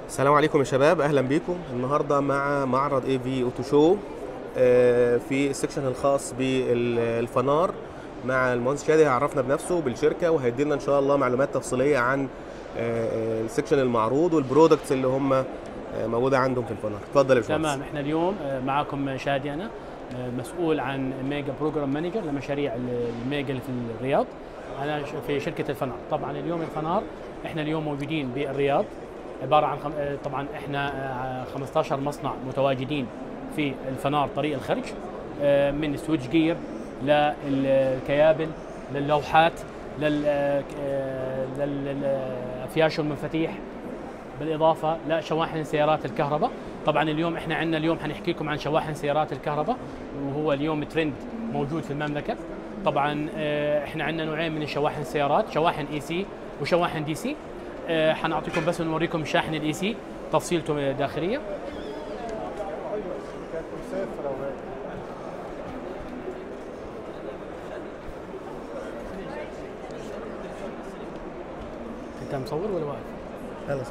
السلام عليكم يا شباب اهلا بيكم النهارده مع معرض اي في اوتو شو آه، في السكشن الخاص بالفنار مع المهندس شادي هيعرفنا بنفسه بالشركه وهيدي لنا ان شاء الله معلومات تفصيليه عن آه، آه، السكشن المعروض والبرودكتس اللي هم آه، موجوده عندهم في الفنار اتفضل يا باشمهندس تمام احنا اليوم آه، معاكم شادي انا آه، مسؤول عن ميجا بروجرام مانجر لمشاريع ال- الميجا اللي في الرياض انا ش- في شركه الفنار طبعا اليوم الفنار احنا اليوم موجودين بالرياض عباره عن خم... آه، طبعا احنا آه، 15 مصنع متواجدين في الفنار طريق الخرج آه، من السويتش جير للكيابل للوحات لل آه، آه، للافياش والمفاتيح بالاضافه لشواحن سيارات الكهرباء طبعا اليوم احنا عندنا اليوم حنحكي لكم عن شواحن سيارات الكهرباء وهو اليوم ترند موجود في المملكه طبعا آه، احنا عندنا نوعين من الشواحن السيارات شواحن اي سي وشواحن دي سي آه، حنعطيكم بس نوريكم شاحن الاي سي تفصيلته داخليه انت مصور ولا واقف؟ خلاص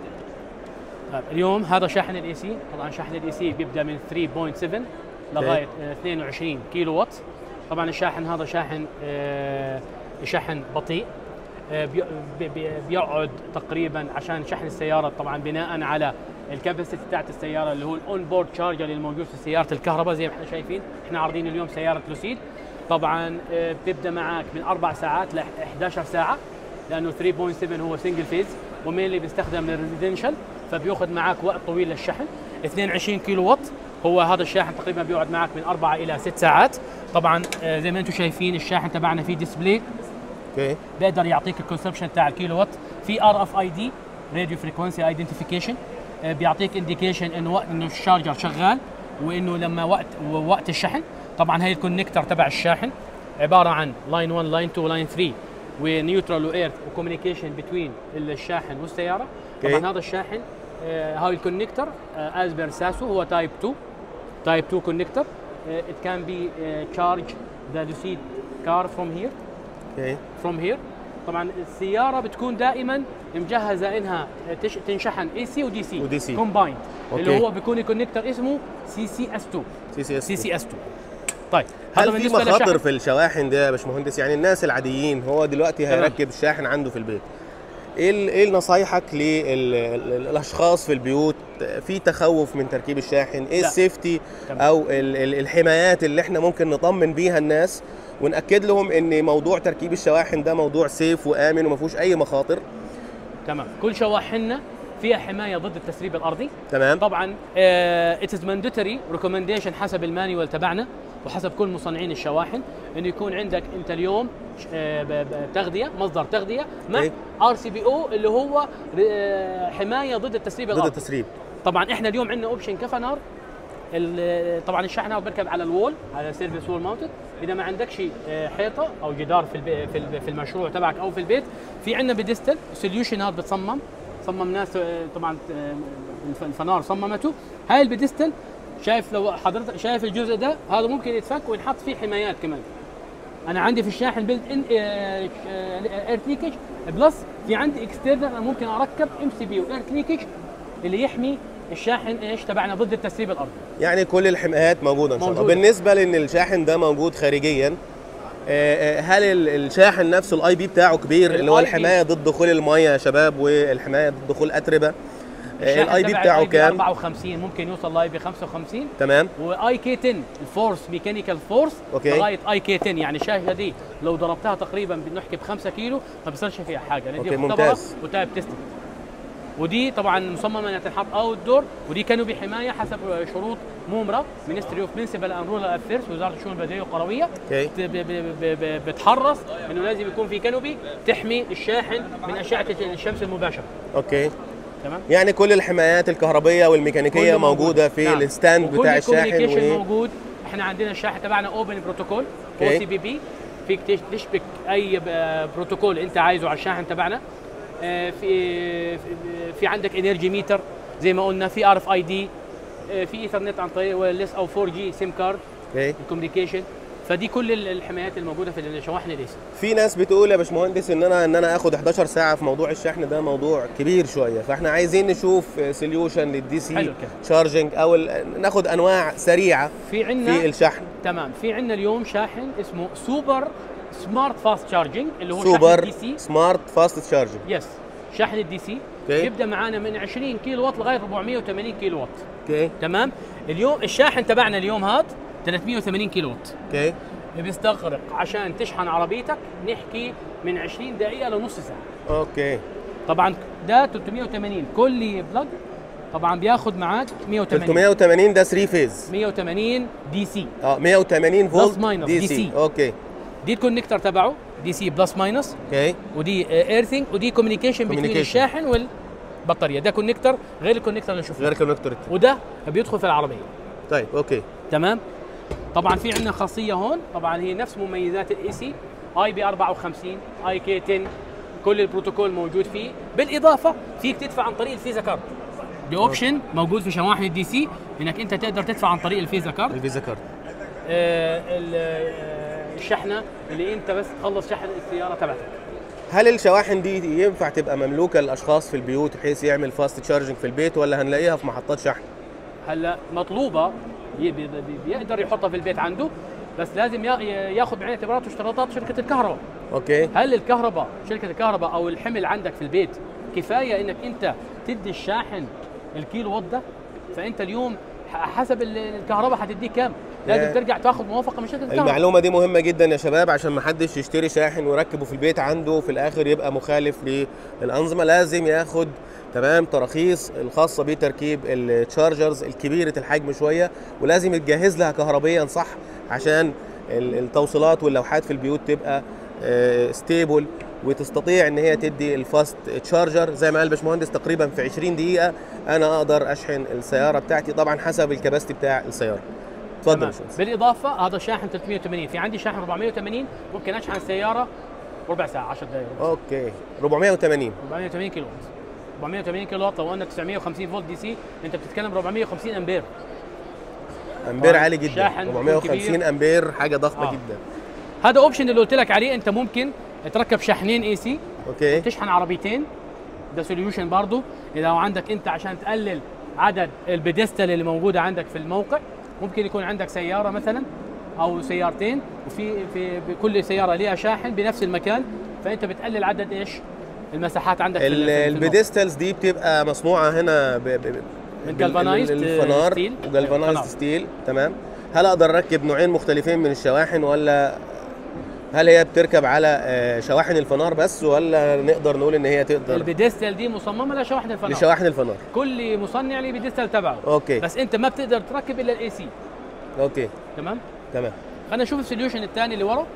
طيب اليوم هذا شاحن الاي سي طبعا شاحن الاي سي بيبدا من 3.7 لغايه آه، 22 كيلو وات طبعا الشاحن هذا شاحن آه، شحن بطيء آه، بي- بي- بي- بيقعد تقريبا عشان شحن السياره طبعا بناء على الكاباسيتي بتاعت السياره اللي هو الاون بورد شارجر اللي موجود في سياره الكهرباء زي ما احنا شايفين احنا عارضين اليوم سياره لوسيد طبعا آه، بتبدا معك من اربع ساعات ل 11 ساعه لانه 3.7 هو سنجل فيز ومينلي بيستخدم للريزيدنشال فبياخذ معك وقت طويل للشحن 22 كيلو وات هو هذا الشاحن تقريبا بيقعد معك من اربع الى ست ساعات طبعا آه، زي ما انتم شايفين الشاحن تبعنا فيه ديسبلاي اوكي بيقدر يعطيك الكونسبشن تاع الكيلو وات في ار اف اي دي راديو فريكونسي ايدنتيفيكيشن بيعطيك انديكيشن انه وقت انه الشارجر شغال وانه لما وقت وقت الشحن طبعا هي الكونكتر تبع الشاحن عباره عن لاين 1 لاين 2 لاين 3 ونيوترال وايرث وكوميونيكيشن بتوين الشاحن والسياره أوكي. طبعا هذا الشاحن آه، هاي الكونكتر از بير ساسو هو تايب 2 تايب 2 كونكتر it can be uh, charge the lucid car from here اوكي فروم هير طبعا السياره بتكون دائما مجهزه انها تش... تنشحن اي سي ودي سي ودي سي. كومبايند اللي أوكي. هو بيكون الكونكتر اسمه سي سي اس 2 سي سي اس سي سي اس 2 طيب هل في بالنسبة مخاطر للشحن. في الشواحن ده يا باشمهندس يعني الناس العاديين هو دلوقتي تمام. هيركب الشاحن عنده في البيت ايه ال- ايه نصايحك للاشخاص في البيوت في تخوف من تركيب الشاحن ايه لا. السيفتي تمام. او ال- ال- الحمايات اللي احنا ممكن نطمن بيها الناس ونأكد لهم ان موضوع تركيب الشواحن ده موضوع سيف وامن وما فيهوش اي مخاطر تمام كل شواحننا فيها حمايه ضد التسريب الارضي تمام طبعا ات از مانديتوري ريكومنديشن حسب المانيوال تبعنا وحسب كل مصنعين الشواحن انه يكون عندك انت اليوم ش- آه، ب- ب- تغذيه مصدر تغذيه مع إيه. ار سي بي او اللي هو آه، حمايه ضد التسريب ضد الارضي التسريب طبعا احنا اليوم عندنا اوبشن كفنار ال- طبعا الشحن هذا بيركب على الوول على سيرفيس وول ماونتد اذا ما عندكش آه، حيطه او جدار في البي في الب- في المشروع تبعك او في البيت في عندنا بديستل سوليوشن هذا بتصمم صمم ناس آه، طبعا آه، الف- الفنار صممته هاي البديستل شايف لو حضرتك شايف الجزء ده هذا ممكن يتفك وينحط فيه حمايات كمان انا عندي في الشاحن بيلد ان اير ليكج بلس في عندي اكسترنال انا ممكن اركب ام سي بي واير ليكج اللي يحمي الشاحن ايش تبعنا ضد التسريب الارضي يعني كل الحمايات موجوده ان شاء الله موجودة. بالنسبه لان الشاحن ده موجود خارجيا آه، آه، هل ال- الشاحن نفسه الاي بي بتاعه كبير اللي هو ال IP الحمايه ضد دخول الميه يا شباب والحمايه ضد دخول اتربه الشاحن الاي بي تبع بتاعه ال IP كام 54 ممكن يوصل لاي بي 55 تمام واي كي 10 الفورس ميكانيكال فورس أوكي. لغايه اي كي 10 يعني الشاشه دي لو ضربتها تقريبا بنحكي ب 5 كيلو ما بيصيرش فيها حاجه لان أوكي، دي مختبره ممتاز. وتايب تيستنج ودي طبعا مصممه انها تنحط اوت دور ودي كانوا بحمايه حسب شروط مومرا مينستري اوف مينسيبل اند رورال افيرز وزاره الشؤون البلديه والقرويه اوكي ب- ب- ب- ب- بتحرص انه لازم يكون في كانوبي تحمي الشاحن من اشعه الشمس المباشره اوكي تمام يعني كل الحمايات الكهربيه والميكانيكيه كله موجود. موجوده في نعم. الستاند وكل بتاع الشاحن الكوميونيكيشن و... موجود احنا عندنا الشاحن تبعنا اوبن بروتوكول او أوكي. سي بي بي فيك تش- تشبك اي ب- بروتوكول انت عايزه على الشاحن تبعنا آه، في في- في عندك انرجي ميتر زي ما قلنا في ار اف اي دي في ايثرنت عن طريق ويرلس او 4 جي سيم كارد اوكي الكوميونيكيشن فدي كل ال- الحمايات الموجوده في الشواحن الاي سي في ناس بتقول يا باشمهندس ان انا ان انا اخد 11 ساعه في موضوع الشحن ده موضوع كبير شويه فاحنا عايزين نشوف سوليوشن للدي سي حلو الكلام. شارجنج او ال- ناخد انواع سريعه في عندنا في الشحن تمام في عندنا اليوم شاحن اسمه سوبر سمارت فاست شارجنج اللي هو سوبر شاحن دي سي سمارت فاست شارجنج يس شاحن الدي سي أوكي. يبدا معانا من 20 كيلو وات لغايه 480 كيلو وات اوكي تمام اليوم الشاحن تبعنا اليوم هذا 380 كيلو وات اوكي بيستغرق عشان تشحن عربيتك نحكي من 20 دقيقه لنص ساعه اوكي طبعا ده 380 كل بلج طبعا بياخد معاك 180 380 ده 3 فيز 180 دي سي اه 180 فولت minus دي DC. سي اوكي دي الكونكتر تبعه دي سي بلس ماينس اوكي ودي ايرثينج ودي كوميونيكيشن بين Communication. الشاحن والبطاريه ده كونكتر غير الكونكتر اللي شفناه غير كونكتور وده بيدخل في العربيه طيب اوكي تمام طبعا في عندنا خاصيه هون طبعا هي نفس مميزات الاي سي اي بي 54 اي كي 10 كل البروتوكول موجود فيه بالاضافه فيك تدفع عن طريق الفيزا كارد باوبشن موجود في شواحن الدي سي انك انت تقدر تدفع عن طريق الفيزا كارد الفيزا كارد آه، ال- آه، الشحنه اللي انت بس تخلص شحن السياره تبعتك هل الشواحن دي ينفع تبقى مملوكه للاشخاص في البيوت بحيث يعمل فاست تشارجنج في البيت ولا هنلاقيها في محطات شحن هلا مطلوبه ي- بي- بي- بيقدر يحطها في البيت عنده بس لازم يا- ياخذ بعين اعتباراته اشتراطات شركه الكهرباء اوكي هل الكهرباء شركه الكهرباء او الحمل عندك في البيت كفايه انك انت تدي الشاحن الكيلو وات ده فانت اليوم ح- حسب ال- الكهرباء حتديك كام يا- لازم ترجع تاخذ موافقه من شركه الكهرباء المعلومه دي مهمه جدا يا شباب عشان ما حدش يشتري شاحن ويركبه في البيت عنده في الاخر يبقى مخالف للانظمه لازم ياخد تمام تراخيص الخاصه بتركيب التشارجرز الكبيره الحجم شويه ولازم يتجهز لها كهربيا صح عشان ال- التوصيلات واللوحات في البيوت تبقى ستيبل وتستطيع ان هي تدي الفاست تشارجر زي ما قال باشمهندس تقريبا في 20 دقيقه انا اقدر اشحن السياره بتاعتي طبعا حسب الكباستي بتاع السياره اتفضل يا تمام. باشمهندس بالاضافه هذا شاحن 380 في عندي شاحن 480 ممكن اشحن السياره ربع ساعه 10 دقائق اوكي 480 480 كيلو وات 480 كيلو وات لو قلنا 950 فولت دي سي انت بتتكلم 450 امبير امبير طبعاً عالي جدا شاحن 450 كبير. امبير حاجه ضخمه آه. جدا هذا اوبشن اللي قلت لك عليه انت ممكن تركب شاحنين اي سي اوكي تشحن عربيتين ده سوليوشن برضو اذا لو عندك انت عشان تقلل عدد البيدستل اللي موجوده عندك في الموقع ممكن يكون عندك سياره مثلا او سيارتين وفي في بكل سياره ليها شاحن بنفس المكان فانت بتقلل عدد ايش المساحات عندك في ال- ال- في الموقع. البيدستلز دي بتبقى مصنوعه هنا ب... ب... من بال- galvanized الفنار ستيل. وجالفانايزد فنار. ستيل تمام هل اقدر اركب نوعين مختلفين من الشواحن ولا هل هي بتركب على آه، شواحن الفنار بس ولا نقدر نقول ان هي تقدر البيدستل دي مصممه لشواحن الفنار لشواحن الفنار كل مصنع ليه بيدستل تبعه اوكي بس انت ما بتقدر تركب الا الاي سي اوكي تمام تمام خلينا نشوف السوليوشن الثاني اللي ورا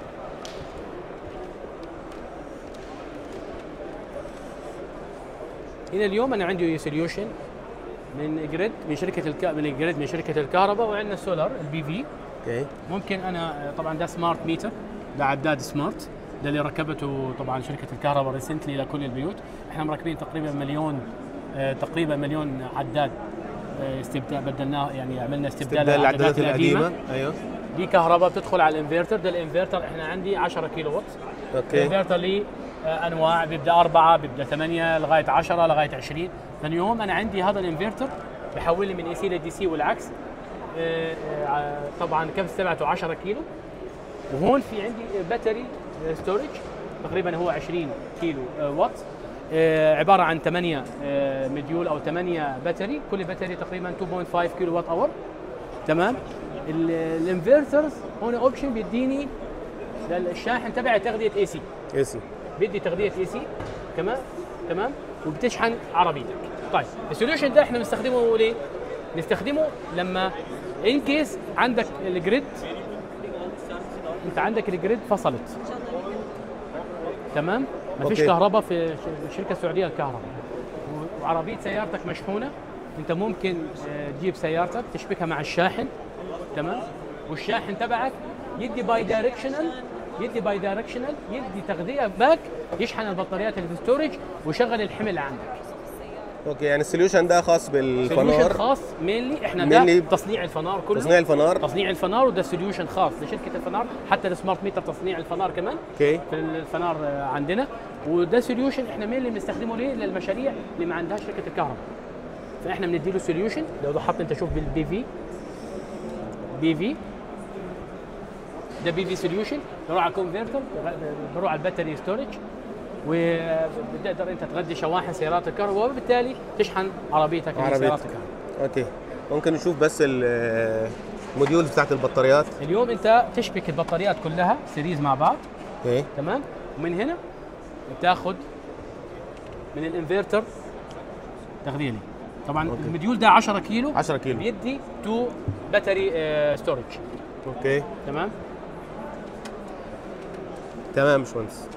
هنا اليوم انا عندي سوليوشن من جريد من شركه الك... من الجريد من شركه الكهرباء وعندنا سولار البي في اوكي ممكن انا طبعا ده سمارت ميتر ده عداد سمارت ده اللي ركبته طبعا شركه الكهرباء ريسنتلي لكل البيوت احنا مركبين تقريبا مليون آه، تقريبا مليون عداد آه، استبدال بدلناه يعني عملنا استبدال استبدال للعدادات العدادات القديمه ايوه دي كهرباء بتدخل على الانفرتر ده الانفرتر احنا عندي 10 كيلو وات اوكي الانفرتر لي آه، انواع بيبدا أربعة بيبدا ثمانية لغايه 10 لغايه 20 ثاني يوم انا عندي هذا الانفرتر بحول لي من اي سي لدي سي والعكس آه، آه، طبعا كبس تبعته 10 كيلو وهون في عندي باتري ستورج تقريبا هو 20 كيلو آه، وات آه، عباره عن 8 آه، مديول او 8 باتري كل باتري تقريبا 2.5 كيلو وات اور تمام ال- الانفرترز هون اوبشن بيديني للشاحن تبعي تغذيه اي سي اي سي بيدي تغذيه اي سي كمان تمام وبتشحن عربيتك طيب السوليوشن ده احنا بنستخدمه ليه؟ نستخدمه لما ان كيس عندك الجريد انت عندك الجريد فصلت تمام ما فيش أوكي. كهرباء في ش- الشركه السعوديه للكهرباء و- وعربيه سيارتك مشحونه انت ممكن آه، تجيب سيارتك تشبكها مع الشاحن تمام والشاحن تبعك يدي باي دايركشنال يدي باي دايركشنال يدي تغذيه باك يشحن البطاريات اللي في الستورج ويشغل الحمل عندك اوكي يعني السوليوشن ده خاص سوليوشن بالفنار خاص مينلي احنا ده mainly تصنيع الفنار كله تصنيع الفنار تصنيع الفنار وده سوليوشن خاص لشركه الفنار حتى السمارت ميتر تصنيع الفنار كمان اوكي في الفنار آه، عندنا وده سوليوشن احنا مين اللي بنستخدمه ليه للمشاريع اللي ما عندهاش شركه الكهرباء فاحنا بنديله سوليوشن لو لاحظت انت شوف بالبي في بي في ده بي في سوليوشن بروح على الكونفرتر بروح على الباتري ستورج وبتقدر انت تغذي شواحن سيارات الكهرباء وبالتالي تشحن عربيتك من عربيتك. سيارات الكهرباء اوكي ممكن نشوف بس ال- الموديولز بتاعت البطاريات اليوم انت تشبك البطاريات كلها سيريز مع بعض اوكي تمام ومن هنا بتاخد من الانفرتر تغذيه طبعا أوكي. المديول ده 10 كيلو 10 كيلو بيدي تو باتري ستورج اوكي تمام تمام يا باشمهندس